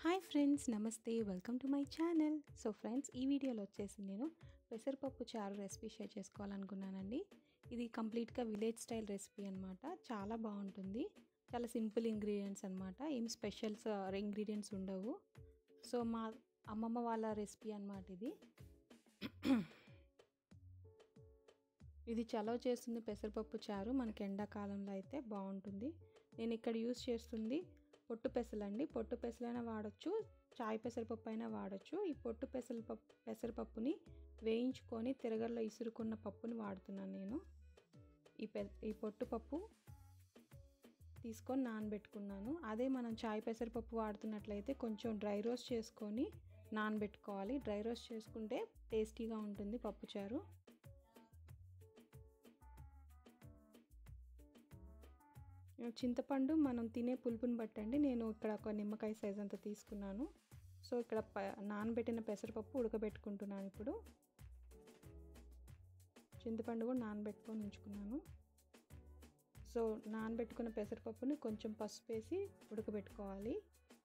Hi friends నమస్తే welcome to my channel so friends ఈ వీడియోలో వచ్చేసి నేను పెసరపప్పు చారు రెసిపీ షేర్ చేసుకోవాలనుకున్నానండి ఇది కంప్లీట్గా విలేజ్ స్టైల్ రెసిపీ అనమాట చాలా బాగుంటుంది చాలా సింపుల్ ఇంగ్రీడియంట్స్ అనమాట ఏం స్పెషల్స్ ఇంగ్రీడియంట్స్ ఉండవు సో మా అమ్మమ్మ వాళ్ళ రెసిపీ అనమాట ఇది ఇది చలవ చేస్తుంది పెసరపప్పు చారు మనకి ఎండాకాలంలో అయితే బాగుంటుంది నేను ఇక్కడ యూస్ చేస్తుంది పొట్టు పెసలండి పొట్టు పెసలైనా వాడచ్చు చాయ్ పెసరపప్పు అయినా వాడచ్చు ఈ పొట్టు పెసల పప్పు పెసరపప్పుని వేయించుకొని తిరగల్లో ఇసురుకున్న పప్పుని వాడుతున్నాను నేను ఈ పె ఈ పొట్టు పప్పు తీసుకొని నానబెట్టుకున్నాను అదే మనం చాయ్ పెసరపప్పు వాడుతున్నట్లయితే కొంచెం డ్రై రోస్ట్ చేసుకొని నానబెట్టుకోవాలి డ్రై రోస్ట్ చేసుకుంటే టేస్టీగా ఉంటుంది పప్పుచారు చింతపండు మనం తినే పులుపుని బట్టండి నేను ఇక్కడ ఒక నిమ్మకాయ సైజ్ అంత తీసుకున్నాను సో ఇక్కడ ప నానబెట్టిన పెసరపప్పు ఉడకబెట్టుకుంటున్నాను ఇప్పుడు చింతపండు కూడా నానబెట్టుకొని ఉంచుకున్నాను సో నానబెట్టుకున్న పెసరపప్పుని కొంచెం పసుపు వేసి ఉడకబెట్టుకోవాలి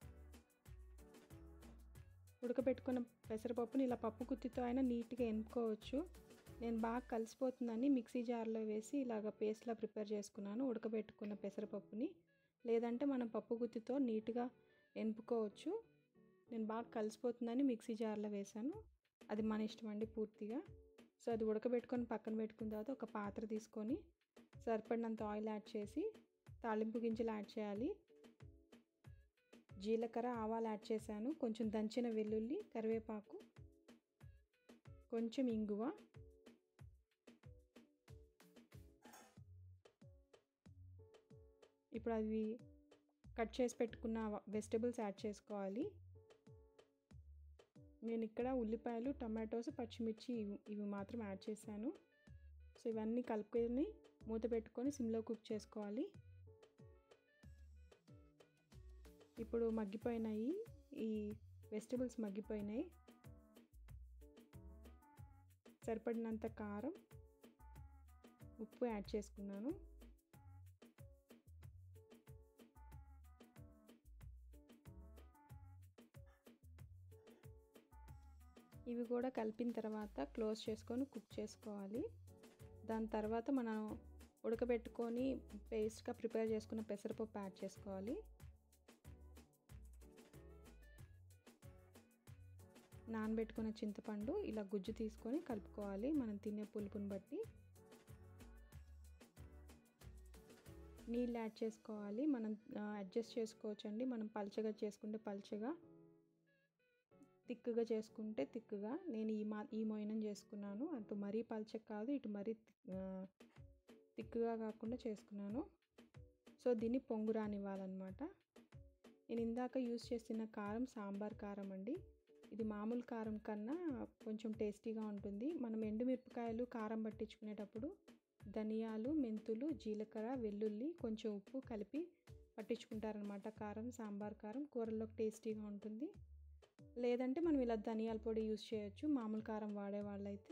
ఉడకబెట్టుకున్న పెసరపప్పుని ఇలా పప్పు గుత్తితో అయినా నీట్గా ఎనుకోవచ్చు నేను బాగా కలిసిపోతుందని మిక్సీ జార్లో వేసి ఇలాగ పేస్ట్లా ప్రిపేర్ చేసుకున్నాను ఉడకబెట్టుకున్న పెసరపప్పుని లేదంటే మనం పప్పు గుత్తితో నీట్గా ఎనుపుకోవచ్చు నేను బాగా కలిసిపోతుందని మిక్సీ జార్లో వేసాను అది మన ఇష్టం అండి పూర్తిగా సో అది ఉడకబెట్టుకొని పక్కన పెట్టుకున్న తర్వాత ఒక పాత్ర తీసుకొని సరిపడినంత ఆయిల్ యాడ్ చేసి తాలింపు గింజలు యాడ్ చేయాలి జీలకర్ర ఆవాలు యాడ్ చేశాను కొంచెం దంచిన వెల్లుల్లి కరివేపాకు కొంచెం ఇంగువ ఇప్పుడు అవి కట్ చేసి పెట్టుకున్న వెజిటబుల్స్ యాడ్ చేసుకోవాలి నేను ఇక్కడ ఉల్లిపాయలు టమాటోస్ పచ్చిమిర్చి ఇవి మాత్రం యాడ్ చేశాను సో ఇవన్నీ కలుపుకొని మూత పెట్టుకొని సిమ్లో కుక్ చేసుకోవాలి ఇప్పుడు మగ్గిపోయినాయి ఈ వెజిటబుల్స్ మగ్గిపోయినాయి సరిపడినంత కారం ఉప్పు యాడ్ చేసుకున్నాను ఇవి కూడా కలిపిన తర్వాత క్లోజ్ చేసుకొని కుక్ చేసుకోవాలి దాని తర్వాత మనం ఉడకబెట్టుకొని పేస్ట్గా ప్రిపేర్ చేసుకున్న పెసరపప్పు యాడ్ చేసుకోవాలి నానబెట్టుకున్న చింతపండు ఇలా గుజ్జు తీసుకొని కలుపుకోవాలి మనం తినే పులుపుని బట్టి నీళ్ళు యాడ్ చేసుకోవాలి మనం అడ్జస్ట్ చేసుకోవచ్చండి మనం పల్చగా చేసుకుంటే పల్చగా తిక్కుగా చేసుకుంటే తిక్కుగా నేను ఈ మా ఈ మొయినం చేసుకున్నాను అటు మరీ పల్చగా కాదు ఇటు మరీ తిక్కుగా కాకుండా చేసుకున్నాను సో దీన్ని పొంగు రానివ్వాలన్నమాట నేను ఇందాక యూస్ చేసిన కారం సాంబార్ కారం అండి ఇది మామూలు కారం కన్నా కొంచెం టేస్టీగా ఉంటుంది మనం ఎండుమిరపకాయలు కారం పట్టించుకునేటప్పుడు ధనియాలు మెంతులు జీలకర్ర వెల్లుల్లి కొంచెం ఉప్పు కలిపి పట్టించుకుంటారనమాట కారం సాంబార్ కారం కూరల్లోకి టేస్టీగా ఉంటుంది లేదంటే మనం ఇలా ధనియాల పొడి యూస్ చేయొచ్చు మామూలు కారం వాడే వాళ్ళైతే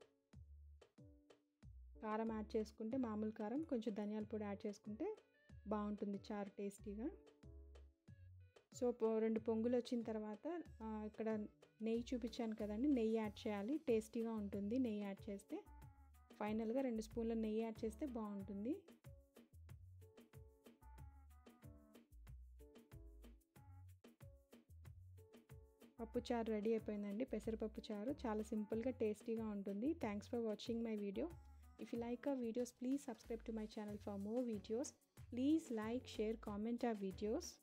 కారం యాడ్ చేసుకుంటే మామూలు కారం కొంచెం ధనియాల పొడి యాడ్ చేసుకుంటే బాగుంటుంది చారు టేస్టీగా సో రెండు పొంగులు వచ్చిన తర్వాత ఇక్కడ నెయ్యి చూపించాను కదండి నెయ్యి యాడ్ చేయాలి టేస్టీగా ఉంటుంది నెయ్యి యాడ్ చేస్తే ఫైనల్గా రెండు స్పూన్ల నెయ్యి యాడ్ చేస్తే బాగుంటుంది పప్పు చారు రెడీ అయిపోయిందండి పెసరపప్పు చారు చాలా సింపుల్గా టేస్టీగా ఉంటుంది thanks for watching my video if you like our videos, please subscribe to my channel for more videos. Please like, share, comment our videos.